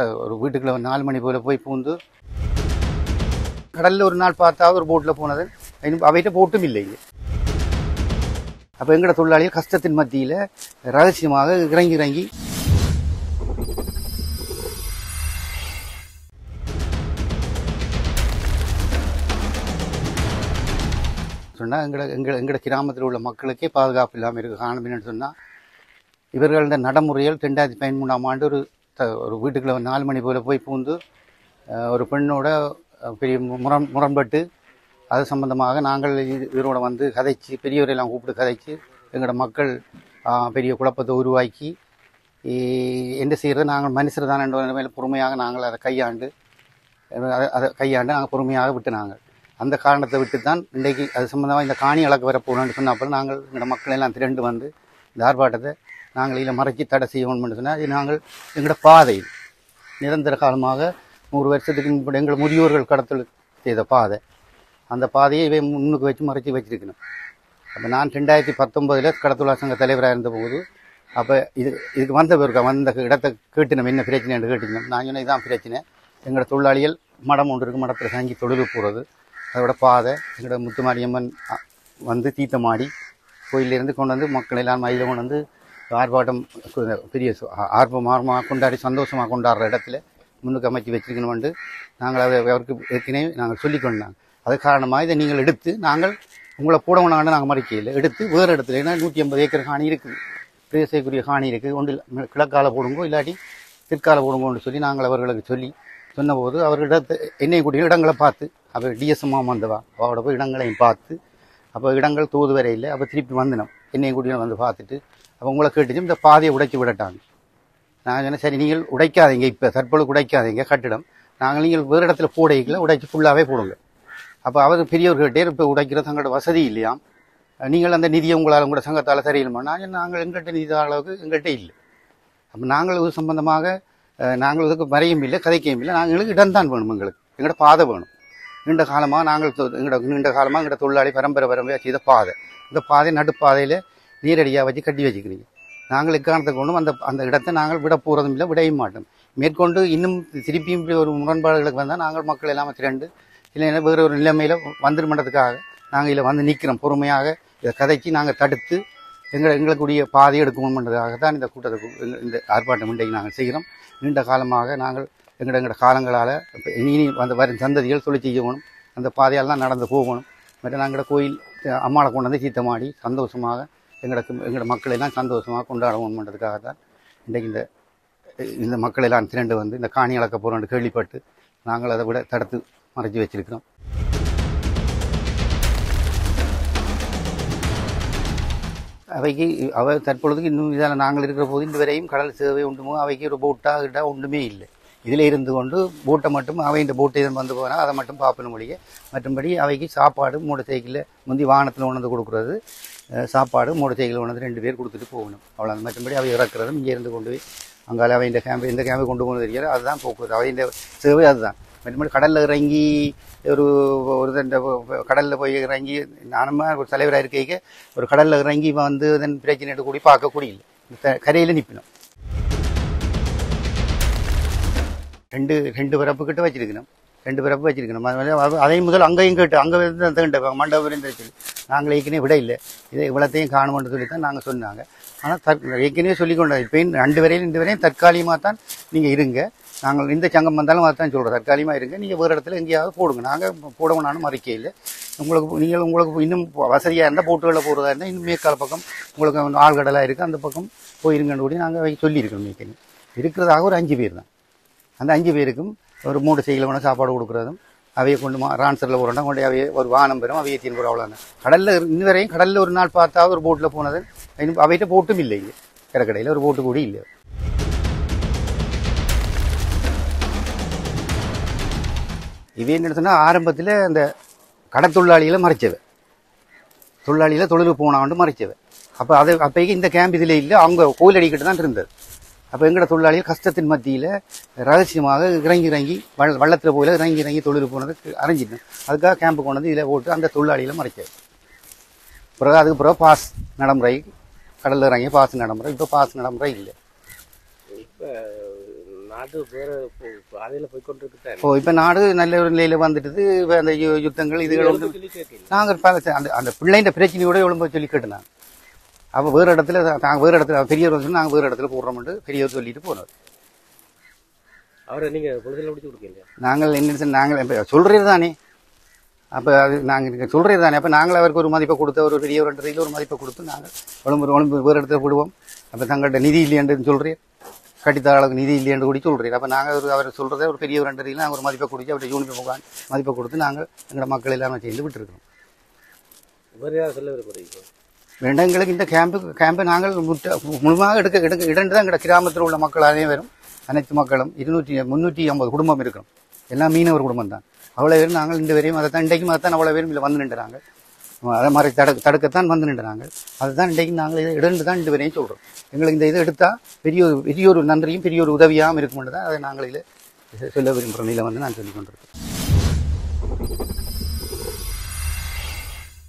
த- ஒரு வீட்டுக்குள்ள ஒரு நாலு மணி போல போய் பூந்து கடல்ல ஒரு நாள் பார்த்தா ஒரு போட்ல போனது இன்னும் அவைகிட்ட போட்டும் இல்லை இங்க. அப்ப எங்கட தொழிலாளிகள் கஷ்டத்தின் மத்தியில ரகசியமாக இறங்கி இறங்கி சொன்னா எங்கட எங்க எங்கட கிராமத்தில் உள்ள மக்களுக்கே பாதுகாப்பு இல்லாமல் இருக்கு காரணம் என்னன்னு சொன்னா இவர்கள் இந்த நடைமுறைகள் ரெண்டாயிரத்தி பதிமூணாம் ஆண்டு ஒரு த- ஒரு வீட்டுக்குள்ள ஒரு நாலு மணி போல போய் பூந்து அஹ், ஒரு பெண்ணோட அஹ், பெரிய முரண் முரண்பட்டு அது சம்பந்தமாக நாங்கள் இது- இவரோட வந்து கதைச்சு பெரியவரையெல்லாம் கூப்பிட்டு கதைச்சு எங்களோட மக்கள் அஹ், பெரிய குழப்பத்தை உருவாக்கி இ- என்ன செய்யறது நாங்கள் மனுஷர் தான் என்ற நிலைமையில பொறுமையாக நாங்கள் அதை கையாண்டு அதை அதை கையாண்டு நாங்கள் பொறுமையாக விட்டு நாங்கள் அந்த காரணத்தை விட்டு தான் இன்றைக்கு அது சம்பந்தமாக இந்த காணி அளக்க வர போகணும்னு சொன்னப்போ நாங்கள் எங்களோட மக்கள் எல்லாம் திரண்டு வந்து இந்த ஆர்ப்பாட்டத்தை நாங்கள் இதில் மறைச்சி தடை செய்யணும்னு சொன்னால் இது நாங்கள் எங்களோட பாதை நிரந்தர காலமாக நூறு வருஷத்துக்கு முன்பு எங்கள் முதியோர்கள் கடத்தல் செய்த பாதை அந்த பாதையை இவை முன்னுக்கு வச்சு மறைச்சி வச்சிருக்கணும் அப்போ நான் ரெண்டாயிரத்தி பத்தொன்பதில் கடத்தொழிலாளர் சங்க தலைவராக இருந்தபோது அப்போ இது இதுக்கு வந்த பிறகு வந்த இடத்தை கேட்டினோம் என்ன பிரச்சனைன்னு கேட்டினோம் நான் சொன்னேன் இதான் பிரச்சனை எங்களோட தொழிலாளிகள் மடம் ஒன்று இருக்கு மடத்தில் தங்கி தொழிலுக்கு போகிறது அதோட பாதை எங்களோட முத்துமாரியம்மன் அ, வந்து தீர்த்தமாடி கோயிலிருந்து கொண்டு வந்து மக்கள் எல்லாம் மயில கொண்டு வந்து ஆர்ப்பாட்டம் கு- பெரிய சு- ஆ- ஆர்வமாக கொண்டாடி சந்தோஷமாக கொண்டாடுற இடத்துல முன்னுக்கு அமைச்சு வச்சிருக்கணும்னு நாங்கள் அதை அவருக்கு ஏற்கனவே நாங்கள் சொல்லிக் கொண்டாங்க அது காரணமாக இதை நீங்கள் எடுத்து நாங்கள் உங்களை போடவனாண்டு நாங்கள் மறைக்கையில் எடுத்து வேறு இடத்துல ஏன்னா நூற்றி ஐம்பது ஏக்கர் காணி இருக்குது பிரதேசக்குரிய காணி இருக்குது ஒன்றில் கிழக்கால போடுங்கோ இல்லாட்டி தெற்கால போடுங்கோன்னு சொல்லி நாங்கள் அவர்களுக்கு சொல்லி சொன்னபோது அவர்களிடத்தை என்னை கூடிய இடங்களை பார்த்து அவர் டிஎஸ்எம்மா வந்தவா அவரோட போய் இடங்களையும் பார்த்து அப்போ இடங்கள் தூது வரை இல்லை அப்போ திருப்பி வந்தினோம் என்னை கூடிய வந்து பார்த்துட்டு அப்போ உங்களை கேட்டுச்சு இந்த பாதையை உடைச்சி விடட்டாங்க நான் சொன்னேன் சரி நீங்கள் உடைக்காதீங்க இப்போ தற்பொழுது உடைக்காதீங்க கட்டிடம் நாங்கள் நீங்கள் வேறு இடத்துல போடைக்கல உடைச்சி ஃபுல்லாகவே போடுங்க அப்போ அவர் பெரியவர்கிட்டே இப்போ உடைக்கிற தங்களோட வசதி இல்லையாம் நீங்கள் அந்த நிதியை உங்களால் உங்களோட சங்கத்தால் சரியில்லைமா நான் சொன்னேன், நாங்கள் எங்கள்கிட்ட நிதி தர அளவுக்கு எங்கள்கிட்ட இல்லை அப்போ நாங்கள் இது சம்பந்தமாக அஹ், நாங்கள் இதுக்கு வரையும் இல்லை கதைக்கையும் இல்லை நாங்கள் எங்களுக்கு இடம் தான் வேணும் எங்களுக்கு எங்களோட பாதை வேணும் நீண்ட காலமாக நாங்கள் தொ- எங்களோட நீண்ட காலமாக எங்களோட தொழிலாளி பரம்பரை பரம்பரையாக செய்த பாதை இந்த பாதை நடுப்பாதையில் நீரடியாக வச்சு கட்டி வச்சுக்கிறீங்க நாங்கள் எக்காரணத்தை கொண்டும் அந்த அந்த இடத்தை நாங்கள் விட போகிறதும் இல்லை விடையும் மாட்டோம் மேற்கொண்டு இன்னும் திருப்பியும் இப்படி ஒரு முரண்பாடுகளுக்கு வந்தால் நாங்கள் மக்கள் எல்லாம் திரண்டு இல்லைன்னா வேறு ஒரு நிலைமையில் வந்துருமன்றதுக்காக நாங்கள் இதில் வந்து நிற்கிறோம் பொறுமையாக இதை கதைச்சி நாங்கள் தடுத்து எங்களை எங்களுக்குரிய பாதை எடுக்கணும்ன்றதுக்காக தான் இந்த கூட்டத்தை கூ- இந்த- இந்த ஆர்ப்பாட்டம் இன்றைக்கு நாங்கள் செய்கிறோம் நீண்ட காலமாக நாங்கள் எங்களோட எங்களோட காலங்களால் இனி இனி வந்து வரும் சந்ததிகள் தொழில் செய்யணும் அந்த பாதையால் தான் நடந்து போகணும் மற்ற நாங்களோட கோயில் அஹ், அம்மாவை கொண்டு வந்து தீர்த்தமாடி சந்தோஷமாக எங்களுக்கு எங்களோட மக்கள் எல்லாம் சந்தோஷமாக கொண்டாடணும்ன்றதுக்காக தான் இன்றைக்கு இந்த இந்த மக்கள் எல்லாம் திரண்டு வந்து இந்த காணி அளக்க போகிறோம்னு கேள்விப்பட்டு நாங்கள் அதை விட தடுத்து மறைச்சி வச்சிருக்கிறோம் அவைக்கு அவை தற்பொழுதுக்கு இன்னும் இதில் நாங்கள் இருக்கிற போது இந்த வரையும் கடல் சேவை உண்டுமோ அவைக்கு ஒரு போட்டா கிட்டா ஒன்றுமே இல்லை இதில் இருந்து கொண்டு போட்டை மட்டும் அவை இந்த போட்டை வந்து போனால் அதை மட்டும் பார்ப்பணும் மொழிய மற்றபடி அவைக்கு சாப்பாடு மூட சைக்கிளில் முந்தி வாகனத்தில் உணர்ந்து கொடுக்குறது அஹ், சாப்பாடு மூட சைக்கிள் உணர்ந்து ரெண்டு பேர் கொடுத்துட்டு போகணும் அவ்வளோ மற்றபடி அவை இறக்குறதும் இங்கே இருந்து கொண்டு போய் அங்கால அவை இந்த கேம்பு இந்த கேம்பை கொண்டு போகணும் தெரியாது அதுதான் போக்குவரத்து அவை இந்த சேவை அதுதான் மற்றபடி கடலில் இறங்கி ஒரு ஒரு இந்த கடலில் போய் இறங்கி நானுமா ஒரு தலைவராக இருக்கைக்கு ஒரு கடலில் இறங்கி இவன் வந்து இதன் பிரச்சனை கூடி பார்க்கக்கூடிய இல்லை கரையில் நிற்பினோம் ரெண்டு ரெண்டு பிறப்பு கிட்ட வச்சிருக்கணும் ரெண்டு பிறப்பு வச்சிருக்கணும் அது அது- அதை முதல் அங்கேயும் கேட்டு அங்கே இருந்து கேட்ட மண்டபம் சொல்லி நாங்கள் ஏற்கனவே விட இல்லை இதை இவ்வளோத்தையும் காணுமென்று சொல்லி தான் நாங்கள் சொன்னாங்க ஆனால் தற் ஏற்கனவே சொல்லி கொண்டோம் இப்போ ரெண்டு வரையும் ரெண்டு வரையும் தற்காலிகமாக தான் நீங்கள் இருங்க நாங்கள் இந்த சங்கம் வந்தாலும் அதான் சொல்கிறோம் தற்காலிகமாக இருங்க நீங்கள் வேறு இடத்துல எங்கேயாவது போடுங்க நாங்கள் போடணும்னாலும் மறைக்க இல்லை உங்களுக்கு நீங்கள் உங்களுக்கு இன்னும் வசதியாக இருந்தால் போட்டுகளில் போகிறதா இருந்தால் இன்னும் மேற்கால பக்கம் உங்களுக்கு ஆழ்கடலாக இருக்குது அந்த பக்கம் போயிருங்கன்னு கூட நாங்கள் சொல்லியிருக்கோம் ஏற்கனவே இருக்கிறதாக ஒரு அஞ்சு பேர் தான் அந்த அஞ்சு பேருக்கும் ஒரு மூணு செய்களை கொண்டு சாப்பாடு கொடுக்குறதும் அவையை கொண்டு மா ரான்சரில் போகிறோம் கொண்டு அவைய ஒரு வானம் பெறும் அவையை தீன் போகிற அவ்வளோதான் கடலில் இன்ன வரையும் கடலில் ஒரு நாள் பார்த்தா ஒரு போட்டில் போனது இன்னும் அவைகிட்ட போட்டும் இல்லை இங்கே கடற்கடையில் ஒரு போட்டு கூட இல்லை இவை என்ன சொன்னால் ஆரம்பத்தில் அந்த கடத்தொழிலாளிகளை மறைச்சவை தொழிலாளிகளை தொழிலுக்கு போனாண்டு மறைச்சவை அப்போ அது அப்போக்கு இந்த கேம்ப் இதில் இல்லை அவங்க கோயில் அடிக்கிட்டு தான் இருந்தது அப்போ எங்கட தொழிலாளிகள் கஷ்டத்தின் மத்தியில் ரகசியமாக இறங்கி இறங்கி வள்ள வள்ளத்தில் போயில இறங்கி இறங்கி தொழில் போனதுக்கு அரைஞ்சிட்டோம் அதுக்காக கேம்ப் கொண்டு வந்து இதில் போட்டு அந்த தொழிலாளிகளை மறைச்சார் பிறகு அதுக்கு பிறகு பாஸ் நடைமுறை கடலில் இறங்கி பாஸ் நடைமுறை இப்போ பாஸ் நடைமுறை இல்லை இப்போ நாட்டு வேற பாதையில போய் கொண்டிருக்குதான் இப்போ இப்போ நாடு நல்ல ஒரு நிலையில் வந்துட்டு இப்போ அந்த யு- யுத்தங்கள் இதுகள் வந்து சொல்லி கேட்கல நாங்கள் பல அந்த அந்த பிள்ளைன்ற பிரச்சனையோட எழும்ப சொல்லி கேட்டுனாங்க அப்போ வேறு இடத்துல நாங்கள் வேறு இடத்துல பெரியவர் வந்து நாங்கள் வேறு இடத்துல போடுறோம்ட்டு பெரியவர் சொல்லிட்டு போனார் அவரை நீங்க பொழுதுல முடிச்சு கொடுக்கலையா நாங்கள் என்ன சொன்ன- நாங்கள் இப்போ சொல்கிறது தானே அப்போ அது நாங்கள் சொல்கிறது தானே அப்போ நாங்கள் அவருக்கு ஒரு மதிப்பை கொடுத்து ஒரு பெரிய ஒரு ரீதியில் ஒரு மதிப்பை கொடுத்து நாங்கள் உடம்பு உடம்பு வேறு இடத்துல போடுவோம் அப்போ தங்கள்கிட்ட நிதி இல்லையன்று சொல்கிறேன் கட்டித்தர அளவுக்கு நிதி இல்லையன்று கூடி சொல்கிறேன் அப்போ நாங்கள் ஒரு அவர் சொல்கிறத ஒரு பெரிய ஒரு ரெண்டு ரீதியில் நாங்கள் ஒரு மதிப்பை கொடுத்து அவருடைய யூனிஃபார்ம் மதிப்பை கொடுத்து நாங்கள் எங்களோட மக்கள் எல்லாமே சேர்ந்து விட்டுருக்கோம் வேற யாரும் சொல்ல விரும்புறீங்க வேண்டாம் எங்களுக்கு இந்த கேம்பு கேம்பை நாங்கள் முற்ற முழுமையாக எடுக்க எடுக்க இடண்டு தான் எங்களோட கிராமத்தில் உள்ள மக்கள் அனைவரும் அனைத்து மக்களும் இருநூற்றி முந்நூற்றி ஐம்பது குடும்பம் இருக்கிறோம் எல்லாம் மீனவர் குடும்பம் தான் அவ்வளோ பேரும் நாங்கள் இந்த வரையும் அதை தான் இன்றைக்கும் அதை தான் அவ்வளோ பேரும் இதில் வந்து நின்றுறாங்க அதை மாதிரி தடுக்க தடுக்கத்தான் வந்து நின்றுறாங்க அதுதான் இன்றைக்கு நாங்கள் இதை இடண்டு தான் இந்த வரையும் சொல்கிறோம் எங்களுக்கு இந்த இதை எடுத்தால் பெரிய ஒரு பெரிய ஒரு நன்றியும் பெரிய ஒரு உதவியாகவும் இருக்குமென்று தான் அதை நாங்கள் இதில் சொல்ல விரும்புகிற நிலை வந்து நான் சொல்லிக் கொண்டிருக்கேன்